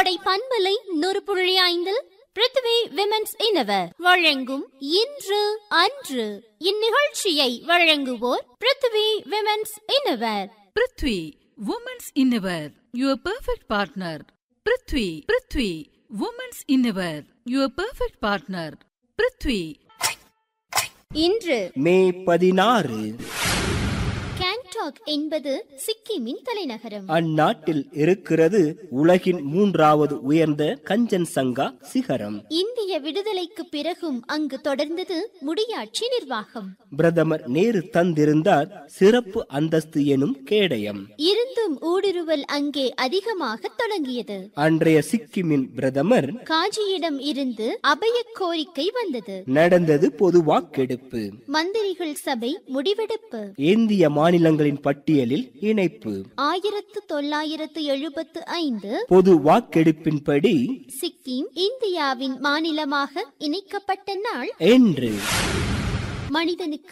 கோடை பண்பலை நூறு புள்ளி ஐந்தில் பிருத்வி விமென்ஸ் இனவர் வழங்கும் இன்று அன்று இந்நிகழ்ச்சியை வழங்குவோர் Prithvi women's innerwear Prithvi women's innerwear your perfect partner Prithvi Prithvi women's innerwear your perfect partner Prithvi இன்று மே பதினாறு கேங்டாக் என்பது சிக்கிமின் தலைநகரம் அந்நாட்டில் இருக்கிறது உலகின் மூன்றாவது உயர்ந்த கஞ்சன் சங்கா சிகரம் இந்திய விடுதலைக்கு பிறகும் அங்கு தொடர்ந்தது முடியாட்சி நிர்வாகம் பிரதமர் நேரு தந்திருந்தார் சிறப்பு அந்தஸ்து எனும் கேடயம் இருந்தும் ஊடுருவல் அங்கே அதிகமாக தொடங்கியது அன்றைய சிக்கிமின் பிரதமர் காஜியிடம் இருந்து அபய கோரிக்கை வந்தது நடந்தது பொது வாக்கெடுப்பு மந்திரிகள் சபை முடிவெடுப்பு இந்திய மாநிலங்களின் பட்டியலில் இணைப்பு ஆயிரத்து தொள்ளாயிரத்து எழுபத்து ஐந்து பொது வாக்கெடுப்பின்படி சிக்கிம் இந்தியாவின் மாநிலமாக இணைக்கப்பட்ட நாள் என்று மனிதனுக்கு